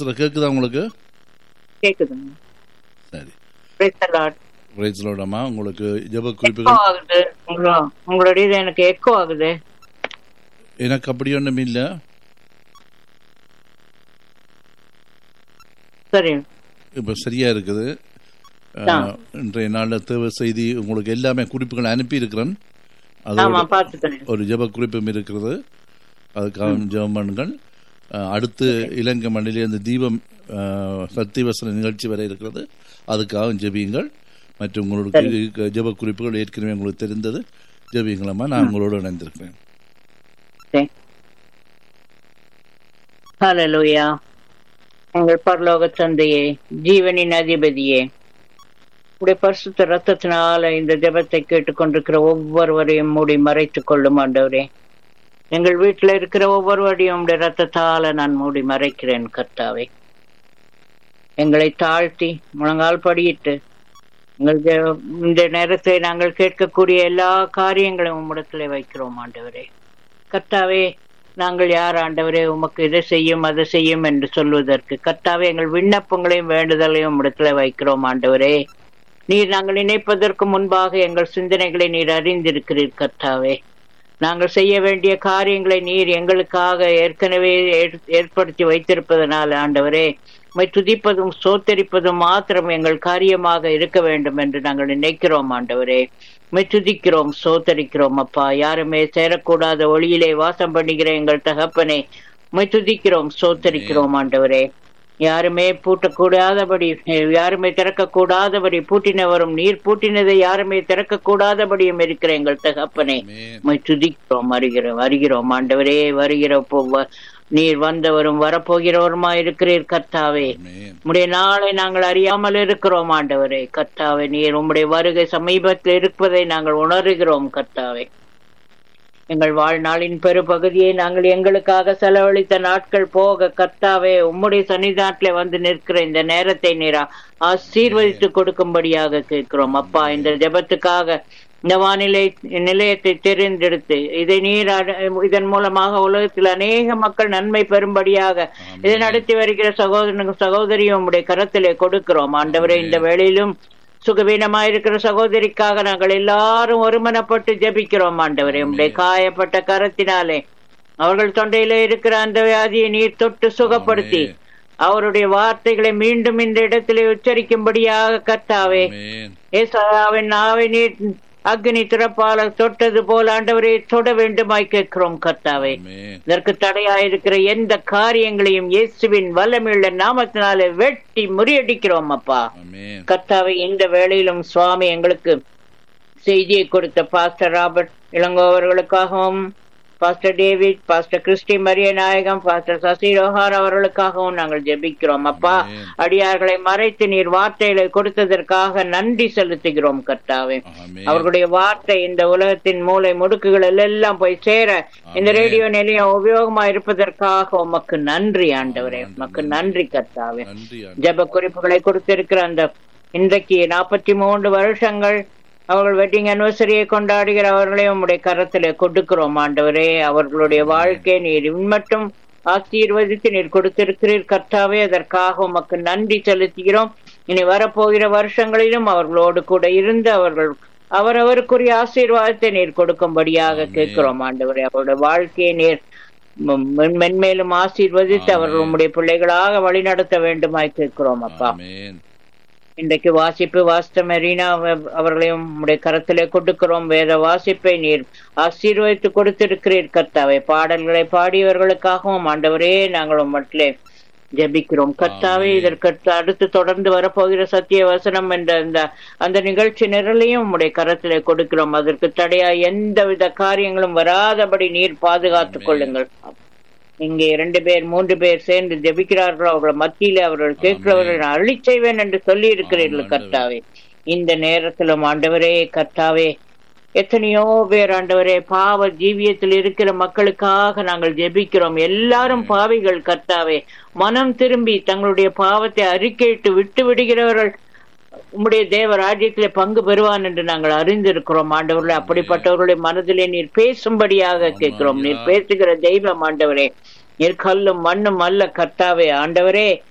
பேசுற கேக்குதா உங்களுக்கு கேக்குதுங்க சரி Praise the Lord. பிரைஸ்லோடமா உங்களுக்கு ஜெப எக்கோ குறிப்புகள் ஆகுது உங்களோ- உங்களுடைய இது எனக்கு எக்கோ ஆகுது எனக்கு அப்படி ஒன்றும் இல்லை சரி இப்போ சரியா இருக்குது ஆ. அஹ், இன்றைய நாளில் தேவை செய்தி உங்களுக்கு எல்லாமே குறிப்புகள் அனுப்பி இருக்கிறேன் ஆமா அதோட பாத்துக்கிறேன் ஒரு ஜெப குறிப்பும் இருக்கிறது அதுக்காக ஜெபம் பண்ணுங்கள் அஹ், அடுத்து இலங்கை மண்ணிலே இந்த தீபம் அஹ், சத்தியவசன நிகழ்ச்சி வர இருக்கிறது அதுக்காக ஜெபியுங்கள் மற்றும் உங்களுக்கு ஜெப குறிப்புகள் ஏற்கனவே உங்களுக்கு தெரிந்தது ஜெபியுங்களம்மா நான் உங்களோடு இணைந்திருக்கிறேன் ஹalleluya எங்கள் பரலோக தந்தையே ஜீவனின் அதிபதியே உடைய பரிசுத்த ரத்தத்தினால இந்த ஜெபத்தை கேட்டுக்கொண்டிருக்கிற ஒவ்வொருவரையும் மூடி மறைத்துக் கொள்ளும் ஆண்டவரே எங்கள் வீட்டில் இருக்கிற ஒவ்வொருவரையும் உடைய ரத்தத்தால நான் மூடி மறைக்கிறேன் கர்த்தாவே எங்களை தாழ்த்தி முழங்கால் படியிட்டு எங்கள் ஜெ- இந்த நேரத்தை நாங்கள் கேட்கக்கூடிய எல்லா காரியங்களையும் உம்மிடத்திலே வைக்கிறோம் ஆண்டவரே கர்த்தாவே நாங்கள் யார் ஆண்டவரே உமக்கு இதை செய்யும் அதை செய்யும் என்று சொல்வதற்கு கர்த்தாவே எங்கள் விண்ணப்பங்களையும் வேண்டுதலையும் இடத்துல வைக்கிறோம் ஆண்டவரே நீர் நாங்கள் நினைப்பதற்கு முன்பாக எங்கள் சிந்தனைகளை நீர் அறிந்திருக்கிறீர் கர்த்தாவே நாங்கள் செய்ய வேண்டிய காரியங்களை நீர் எங்களுக்காக ஏற்கனவே ஏற்- ஏற்படுத்தி வைத்திருப்பதனால் ஆண்டவரே உம்மை துதிப்பதும் சோத்தரிப்பதும் மாத்திரம் எங்கள் காரியமாக இருக்க வேண்டும் என்று நாங்கள் நினைக்கிறோம் ஆண்டவரே உம்மை துதிக்கிறோம் சோத்தரிக்கிறோம் அப்பா யாருமே சேரக்கூடாத ஒளியிலே வாசம் பண்ணுகிற எங்கள் தகப்பனே உம்மை துதிக்கிறோம் சோத்தரிக்கிறோம் ஆண்டவரே யாருமே பூட்டக்கூடாதபடி யாருமே திறக்கக்கூடாதபடி பூட்டினவரும் நீர் பூட்டினதை யாருமே திறக்கக்கூடாதபடியும் இருக்கிற எங்கள் தகப்பனே ஆமென். உம்மை துதிக்கிறோம் வருகிறோம் வருகிறோம் ஆண்டவரே வருகிற போ- வ- நீர் வந்தவரும் வரப்போகிறவருமா இருக்கிறீர் கர்த்தாவே ஆமென். உம்முடைய நாளை நாங்கள் அறியாமல் இருக்கிறோம் ஆண்டவரே கர்த்தாவே நீர் உம்முடைய வருகை சமீபத்தில் இருப்பதை நாங்கள் உணர்கிறோம் கர்த்தாவே எங்கள் வாழ்நாளின் பெருபகுதியை நாங்கள் எங்களுக்காக செலவழித்த நாட்கள் போக கர்த்தாவே உம்முடைய சன்னிதாட்டிலே வந்து நிற்கிற இந்த நேரத்தை நீரா ஆசீர்வதித்து கொடுக்கும்படியாக கேட்கிறோம் அப்பா இந்த ஜெபத்துக்காக இந்த வானிலை நிலையத்தை தெரிந்தெடுத்து இதை நீர் அட- இதன் மூலமாக உலகத்தில் அநேக மக்கள் நன்மை பெறும்படியாக இதை நடத்தி வருகிற சகோதரனுக்கு சகோதரியும் உம்முடைய கரத்திலே கொடுக்கிறோம் ஆண்டவரே இந்த வேளையிலும் சுகவீனமாயிருக்கிற சகோதரிக்காக நாங்கள் எல்லாரும் ஒருமனப்பட்டு ஜெபிக்கிறோம் ஆண்டவரே உம்முடைய காயப்பட்ட கரத்தினாலே அவர்கள் தொண்டையிலே இருக்கிற அந்த வியாதியை நீர் தொட்டு சுகப்படுத்தி அவருடைய வார்த்தைகளை மீண்டும் இந்த இடத்திலே உச்சரிக்கும்படியாக கர்த்தாவே ஆமென். ஏசாயாவின் நாவை நீர் அக்னி திறப்பால தொட்டது போல ஆண்டவரே தொட வேண்டுமாய் கேட்கிறோம் கர்த்தாவே ஆமென். இதற்கு தடையாயிருக்கிற எந்த காரியங்களையும் இயேசுவின் வல்லமையுள்ள நாமத்தினாலே வெட்டி முறியடிக்கிறோம் அப்பா ஆமென். கர்த்தாவே இந்த வேளையிலும் சுவாமி எங்களுக்கு செய்தியை கொடுத்த பாஸ்டர் ராபர்ட் இளங்கோ அவர்களுக்காகவும் pastor David pastor Christy Mariya Nayagam pastor Sasi ரோஹார் அவர்களுக்காகவும் நாங்கள் ஜெபிக்கிறோம் அப்பா ஆமென். அடியார்களை மறைத்து நீர் வார்த்தைகளை கொடுத்ததற்காக நன்றி செலுத்துகிறோம் கர்த்தாவே ஆமென். அவர்களுடைய வார்த்தை இந்த உலகத்தின் மூளை முடுக்குகள் எல்லாம் போய் சேர இந்த ஆமென். ரேடியோ நிலையம் உபயோகமா இருப்பதற்காக உமக்கு நன்றி ஆண்டவரே உமக்கு நன்றி கர்த்தாவே நன்றி ஆண்டவரே. ஜெப குறிப்புகளை கொடுத்திருக்கிற அந்த இன்றைக்கு நாற்பத்தி மூன்று வருஷங்கள் அவர்கள் வெட்டிங் அனிவர்சரியை கொண்டாடுகிற அவர்களையும் உம்முடைய கரத்திலே கொடுக்கிறோம் ஆண்டவரே அவர்களுடைய வாழ்க்கை நீர் மட்டும் ஆசீர்வதித்து நீர் கொடுத்திருக்கிறீர் கர்த்தாவே அதற்காக உமக்கு நன்றி செலுத்துகிறோம் இனி வரப்போகிற வருஷங்களிலும் அவர்களோடு கூட இருந்து அவர்கள் அவரவருக்குரிய ஆசீர்வாதத்தை நீர் கொடுக்கும்படியாக ஆமென். கேட்கிறோம் ஆண்டவரே அவருடைய வாழ்க்கையை நீர் மென்- மென்- மென்மேலும் ஆசீர்வதித்து ஆமென். அவர்கள் உம்முடைய பிள்ளைகளாக வழிநடத்த வேண்டுமாய் கேட்கிறோம் அப்பா ஆமென். இன்றைக்கு வாசிப்பு வாசித்த மெரீனா அவ- அவர்களையும் உம்முடைய கரத்திலே கொடுக்கிறோம் வேத வாசிப்பை நீர் ஆசீர்வதித்து கொடுத்திருக்கிறீர் கர்த்தாவே பாடல்களை பாடியவர்களுக்காகவும் ஆண்டவரே நாங்கள் உம்மட்டிலே ஜெபிக்கிறோம் கர்த்தாவே ஆமென். இதற்கு அடுத்து தொடர்ந்து வரப்போகிற சத்திய வசனம் என்ற அந்த அந்த நிகழ்ச்சி நிரலையும் உம்முடைய கரத்திலே கொடுக்கிறோம் அதற்கு தடையா எந்தவித காரியங்களும் வராதபடி நீர் பாதுகாத்துக் ஆமென். கொள்ளுங்கள் இங்கே இரண்டு பேர் மூன்று பேர் சேர்ந்து ஜெபிக்கிறார்கள் அவர்கள் மத்தியிலே அவர்கள் கேட்கிறவர்கள் நான் அருளி செய்வேன் என்று சொல்லி இருக்கிறீர்கள் ஆமாம், கர்த்தாவே இந்த நேரத்திலும் ஆண்டவரே கர்த்தாவே எத்தனையோ பேர் ஆண்டவரே பாவ ஜீவியத்தில் இருக்கிற மக்களுக்காக நாங்கள் ஜெபிக்கிறோம் எல்லாரும் பாவிகள் கர்த்தாவே மனம் திரும்பி தங்களுடைய பாவத்தை அறிக்கையிட்டு விட்டு விடுகிறவர்கள் உம்முடைய தேவ ராஜ்யத்திலே பங்கு பெறுவான் என்று நாங்கள் அறிந்திருக்கிறோம் ஆண்டவர்களே அப்படிப்பட்டவர்களுடைய மனதிலே நீர் பேசும்படியாக கேட்கிறோம் நீர் பேசுகிற தெய்வம் ஆண்டவரே நீர் கல்லும் மண்ணும் அல்ல கர்த்தாவே ஆண்டவரே